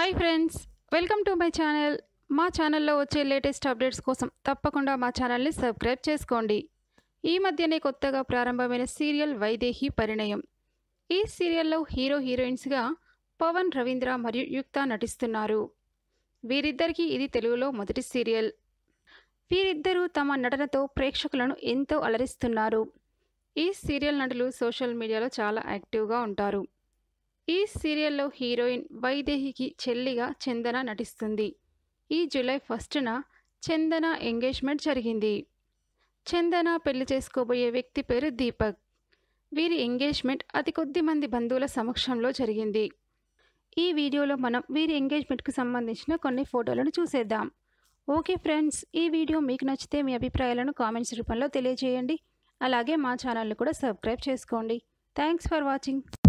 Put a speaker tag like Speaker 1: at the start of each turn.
Speaker 1: hi friends welcome to my channel మా ఛానల్లో వచ్చే లేటెస్ట్ అప్డేట్స్ కోసం తప్పకుండా మా ఛానల్ని సబ్స్క్రైబ్ చేసుకోండి ఈ మధ్యనే కొత్తగా ప్రారంభమైన సీరియల్ వైదేహి పరిణయం ఈ సీరియల్లో హీరో హీరోయిన్స్గా పవన్ రవీంద్ర మరియు యుక్త నటిస్తున్నారు వీరిద్దరికీ ఇది తెలుగులో మొదటి సీరియల్ వీరిద్దరూ తమ నటనతో ప్రేక్షకులను ఎంతో అలరిస్తున్నారు ఈ సీరియల్ నటులు సోషల్ మీడియాలో చాలా యాక్టివ్గా ఉంటారు ఈ సీరియల్లో హీరోయిన్ వైదేహికి చెల్లిగా చందన నటిస్తుంది ఈ జూలై ఫస్ట్న చందన ఎంగేజ్మెంట్ జరిగింది చందన పెళ్లి చేసుకోబోయే వ్యక్తి పేరు దీపక్ వీరి ఎంగేజ్మెంట్ అతి కొద్ది మంది బంధువుల సమక్షంలో జరిగింది ఈ వీడియోలో మనం వీరి ఎంగేజ్మెంట్కి సంబంధించిన కొన్ని ఫోటోలను చూసేద్దాం ఓకే ఫ్రెండ్స్ ఈ వీడియో మీకు నచ్చితే మీ అభిప్రాయాలను కామెంట్స్ రూపంలో తెలియజేయండి అలాగే మా ఛానల్ని కూడా సబ్స్క్రైబ్ చేసుకోండి థ్యాంక్స్ ఫర్ వాచింగ్